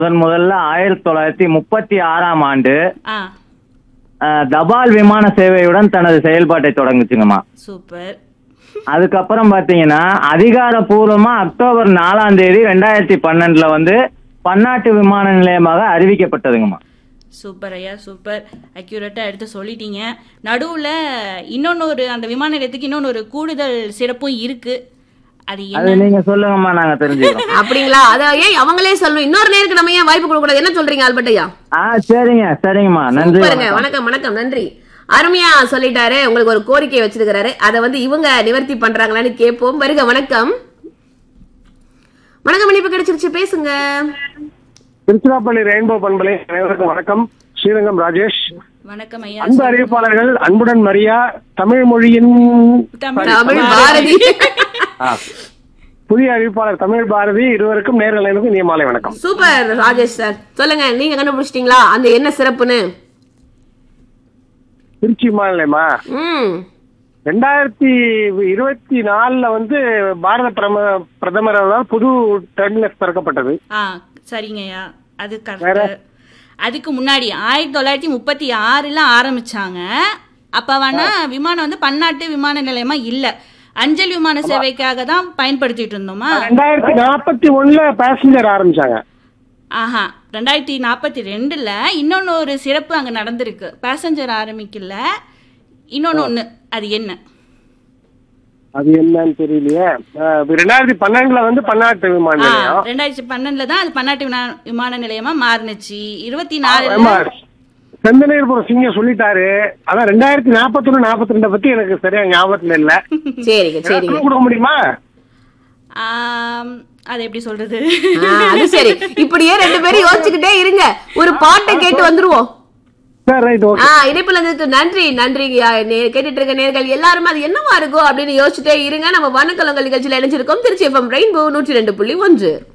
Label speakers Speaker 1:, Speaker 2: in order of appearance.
Speaker 1: முதன் முதல்ல ஆயிரத்தி தொள்ளாயிரத்தி முப்பத்தி ஆறாம் ஆண்டு
Speaker 2: ஆ
Speaker 1: அஹ், தபால் விமான சேவையுடன் தனது செயல்பாட்டை தொடங்குச்சுங்கம்மா
Speaker 2: சூப்பர்
Speaker 1: அதுக்கப்புறம் பாத்தீங்கன்னா அதிகாரப்பூர்வமா அக்டோபர் நாலாம் தேதி ரெண்டாயிரத்தி பன்னெண்டுல வந்து பன்னாட்டு விமான நிலையமாக அறிவிக்கப்பட்டதுங்கம்மா
Speaker 2: சூப்பர் ஐயா சூப்பர் அக்யூரேட்டாக எடுத்து சொல்லிட்டீங்க நடுவில் இன்னொன்று ஒரு அந்த விமான நிலையத்துக்கு இன்னொன்று ஒரு கூடுதல் சிறப்பும் இருக்கு அது
Speaker 1: அது
Speaker 2: என்ன
Speaker 1: நீங்க சொல்லுங்கம்மா நாங்க தெரிஞ்சுக்கிறோம்
Speaker 3: அப்படிங்களா அத ஏன் அவங்களே சொல்லணும் இன்னொரு நேருக்கு நம்ம ஏன் வாய்ப்பு கொடுக்க கூடாது என்ன சொல்றீங்க ஆல்பர்ட் ஐயா
Speaker 1: ஆ சரிங்க சரிங்கம்மா நன்றி
Speaker 3: சூப்பருங்க
Speaker 1: வணக்கம்.
Speaker 3: வணக்கம் வணக்கம் நன்றி அருமையா சொல்லிட்டாரு உங்களுக்கு ஒரு கோரிக்கை வச்சிருக்கிறாரு அதை வந்து இவங்க நிவர்த்தி பண்றாங்களான்னு கேட்போம் வருக வணக்கம் வணக்கம் இனிப்பு கிடைச்சிருச்சு பேசுங்க
Speaker 4: திருச்சிராப்பள்ளி ரெயின்போ பண்பலை அனைவருக்கும் வணக்கம் ஸ்ரீரங்கம் ராஜேஷ்
Speaker 2: வணக்கம் ஐயா
Speaker 4: அன்பு அறிவிப்பாளர்கள் அன்புடன் மரியா தமிழ் மொழியின்
Speaker 2: தமிழ்
Speaker 3: தமிழ் பாரதி
Speaker 4: ஆ, புதிய அறிவிப்பாளர் தமிழ் பாரதி இருவருக்கும் நேர்கள் அனைவருக்கும் இனிய மாலை வணக்கம்
Speaker 3: சூப்பர் ராஜேஷ் சார் சொல்லுங்க நீங்க கண்டுபிடிச்சிட்டீங்களா அந்த என்ன சிறப்புன்னு
Speaker 4: திருச்சி விமான நிலையமா
Speaker 3: ம்
Speaker 4: ரெண்டாயிரத்தி இருபத்தி நாலுல வந்து பாரத பிரம பிரதமர் அவர்களால் புது டெர்மினஸ் திறக்கப்பட்டது
Speaker 2: ஆ சரிங்கய்யா அது கரெக்ட் அதுக்கு முன்னாடி ஆயிரத்தி தொள்ளாயிரத்தி முப்பத்தி ஆறுல ஆரம்பிச்சாங்க அப்ப வேணா விமானம் வந்து பன்னாட்டு விமான நிலையமா இல்ல அஞ்சல் விமான சேவைக்காக தான் பயன்படுத்திட்டு இருந்தோமா
Speaker 4: ரெண்டாயிரத்தி நாற்பத்தி ஒண்ணுல பேசஞ்சர் ஆரம்பிச்சாங்க
Speaker 2: ஆஹா ரெண்டாயிரத்தி நாற்பத்தி ரெண்டுல இன்னொன்னு ஒரு சிறப்பு அங்க நடந்திருக்கு பேசஞ்சர் ஆரம்பிக்கல இன்னொன்னு ஒண்ணு அது என்ன
Speaker 4: அது என்னன்னு தெரியலையே அஹ், ரெண்டாயிரத்தி பன்னெண்டுல வந்து பன்னாட்டு விமான
Speaker 2: ஆ,
Speaker 4: நிலையம்
Speaker 2: ரெண்டாயிரத்தி பன்னெண்டுல தான் அது பன்னாட்டு வினா- விமான நிலையமா மாறுனுச்சு இருபத்தி நாலுல
Speaker 4: ஆமா செந்தனீர்புரம் சிங்கம் சொல்லிட்டாரு அதான் ரெண்டாயிரத்தி நாற்பத்தி ஒண்ணு நாற்பத்தி ரெண்டை பத்தி எனக்கு சரியா ஞாபகத்துல இல்ல
Speaker 3: சரிங்க சரிங்க
Speaker 4: எனக்கு கொடுக்க முடியுமா
Speaker 2: ஆம், அது எப்படி சொல்றது
Speaker 3: ஆ, அது சரி இப்படியே ரெண்டு பேரும் யோசிச்சுக்கிட்டே இருங்க ஒரு பாட்டை கேட்டு வந்துருவோம்
Speaker 4: சரி ரைட் ஓகே
Speaker 3: ஆ இணைப்புல இருந்து நன்றி நன்றி ஐயா. நே- கேட்டுட்டு இருக்க நேர்கள் எல்லாரும் அது என்னவா இருக்கும் அப்படின்னு யோசிச்சுட்டே இருங்க நம்ம வணக்கலங்கள் நிகழ்ச்சியில இணைஞ்சிருக்கோம் திருச்சி எஃப்எம் ரெயின்போ நூற்றி ரெண்டு புள்ளி ஒன்று